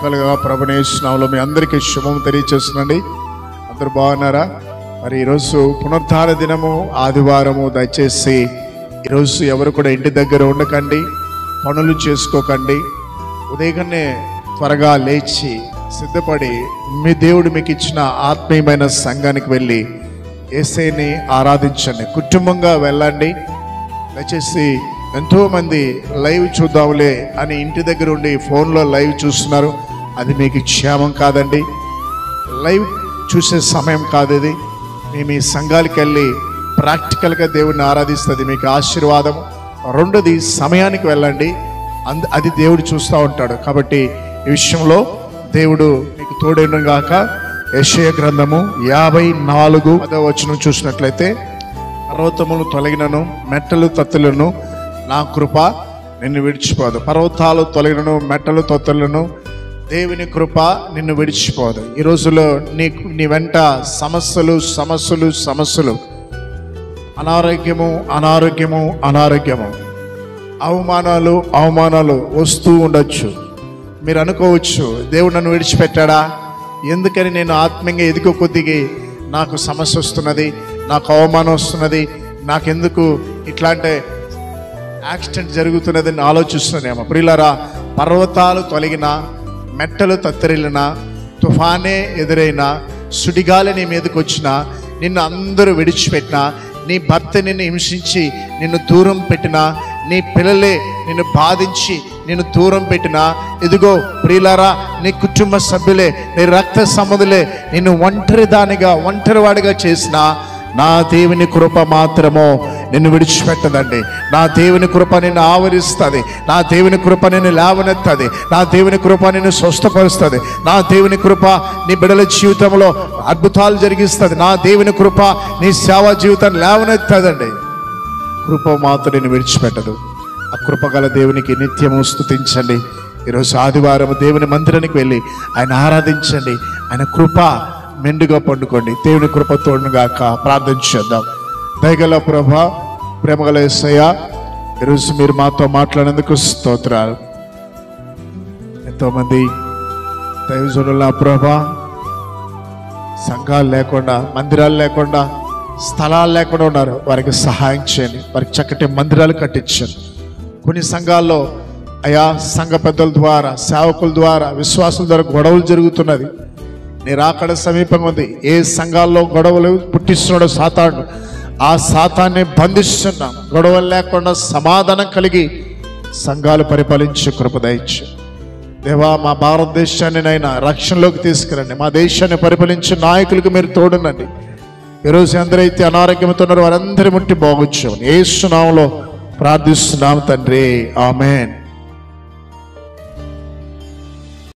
కలుగా ప్రభునేశ్వరంలో మీ అందరికీ శుభం తెలియచేస్తుందండి అందరు బాగున్నారా మరి ఈరోజు పునరుద్ధార దినము ఆదివారము దయచేసి ఈరోజు ఎవరు కూడా ఇంటి దగ్గర ఉండకండి పనులు చేసుకోకండి ఉదయగానే త్వరగా లేచి సిద్ధపడి మీ దేవుడు మీకు ఇచ్చిన ఆత్మీయమైన సంఘానికి వెళ్ళి ఏసైని ఆరాధించండి కుటుంబంగా వెళ్ళండి దయచేసి ఎంతో మంది లైవ్ చూద్దాంలే అని ఇంటి దగ్గర ఉండి ఫోన్లో లైవ్ చూస్తున్నారు అది మీకు క్షేమం కాదండి లైవ్ చూసే సమయం కాదు ఇది మీ మీ సంఘాలకు వెళ్ళి ప్రాక్టికల్గా దేవుడిని ఆరాధిస్తుంది మీకు ఆశీర్వాదం రెండోది సమయానికి వెళ్ళండి అంద అది దేవుడు చూస్తూ ఉంటాడు కాబట్టి ఈ విషయంలో దేవుడు మీకు తోడేను గాక యెషయ గ్రంథము యాభై నాలుగు పదవ వచనం చూసినట్లయితే పర్వతములు తొలగినను మెట్టలు తత్తులను నా కృప నిన్ను విడిచిపోదు పర్వతాలు తొలగినను మెట్టలు తొత్తులను దేవుని కృప నిన్ను విడిచిపోదు ఈ రోజులో నీ నీ వెంట సమస్యలు సమస్యలు సమస్యలు అనారోగ్యము అనారోగ్యము అనారోగ్యము అవమానాలు అవమానాలు వస్తూ ఉండొచ్చు మీరు అనుకోవచ్చు దేవుడు నన్ను విడిచిపెట్టాడా ఎందుకని నేను ఆత్మీయంగా ఎదుగు కొద్దిగా నాకు సమస్య వస్తున్నది నాకు అవమానం వస్తున్నది నాకెందుకు ఇట్లాంటి యాక్సిడెంట్ జరుగుతున్నదని ఆలోచిస్తున్నానేమో ప్రియులారా పర్వతాలు తొలగిన మెట్టలు తత్తరిల్లిన తుఫానే ఎదురైనా సుడిగాలి నీ మీదకి వచ్చినా నిన్ను అందరూ విడిచిపెట్టినా నీ భర్త నిన్ను హింసించి నిన్ను దూరం పెట్టినా నీ పిల్లలే నిన్ను బాధించి నిన్ను దూరం పెట్టినా ఇదిగో ప్రియులారా నీ కుటుంబ సభ్యులే నీ రక్త సంబంధులే నిన్ను ఒంటరి దానిగా ఒంటరి వాడిగా చేసినా నా దేవుని కృప మాత్రము నిన్ను విడిచిపెట్టదండి నా దేవుని కృప నిన్ను ఆవరిస్తుంది నా దేవుని కృప నిన్ను లేవనెత్తది నా దేవుని కృప నిన్ను స్వస్థపరుస్తుంది నా దేవుని కృప నీ బిడల జీవితంలో అద్భుతాలు జరిగిస్తుంది నా దేవుని కృప నీ సేవా జీవితాన్ని లేవనెత్తదండి కృప మాత్రం నేను విడిచిపెట్టదు ఆ కృపగల దేవునికి నిత్యము స్తుతించండి ఈరోజు ఆదివారం దేవుని మందిరానికి వెళ్ళి ఆయన ఆరాధించండి ఆయన కృప మెండుగా పండుకోండి దేవుని కృప తోడుగాక ప్రార్థన చేద్దాం దయగల ప్రభ ప్రేమగల ఎస్సయ్య ఈరోజు మీరు మాతో మాట్లాడేందుకు స్తోత్రాలు ఎంతోమంది దైవజనుల ప్రభా సంఘాలు లేకుండా మందిరాలు లేకుండా స్థలాలు లేకుండా ఉన్నారు వారికి సహాయం చేయండి వారికి చక్కటి మందిరాలు కట్టించండి కొన్ని సంఘాల్లో అయా సంఘ పెద్దల ద్వారా సేవకుల ద్వారా విశ్వాసుల ద్వారా గొడవలు జరుగుతున్నది నీ రాకడ సమీపంగా ఉంది ఏ సంఘాల్లో గొడవలు పుట్టిస్తున్నాడో సాతాను ఆ సాతాన్ని బంధిస్తున్నాం గొడవలు లేకుండా సమాధానం కలిగి సంఘాలు పరిపాలించే కృప దయచ్చు దేవా మా భారతదేశాన్ని నైనా రక్షణలోకి తీసుకురండి మా దేశాన్ని పరిపాలించే నాయకులకు మీరు తోడునండి ఈరోజు ఎందరైతే అనారోగ్యంతో ఉన్నారో వారందరి ముట్టి బాగొచ్చామని ఏ సునామంలో ప్రార్థిస్తున్నాం తండ్రి ఆమెన్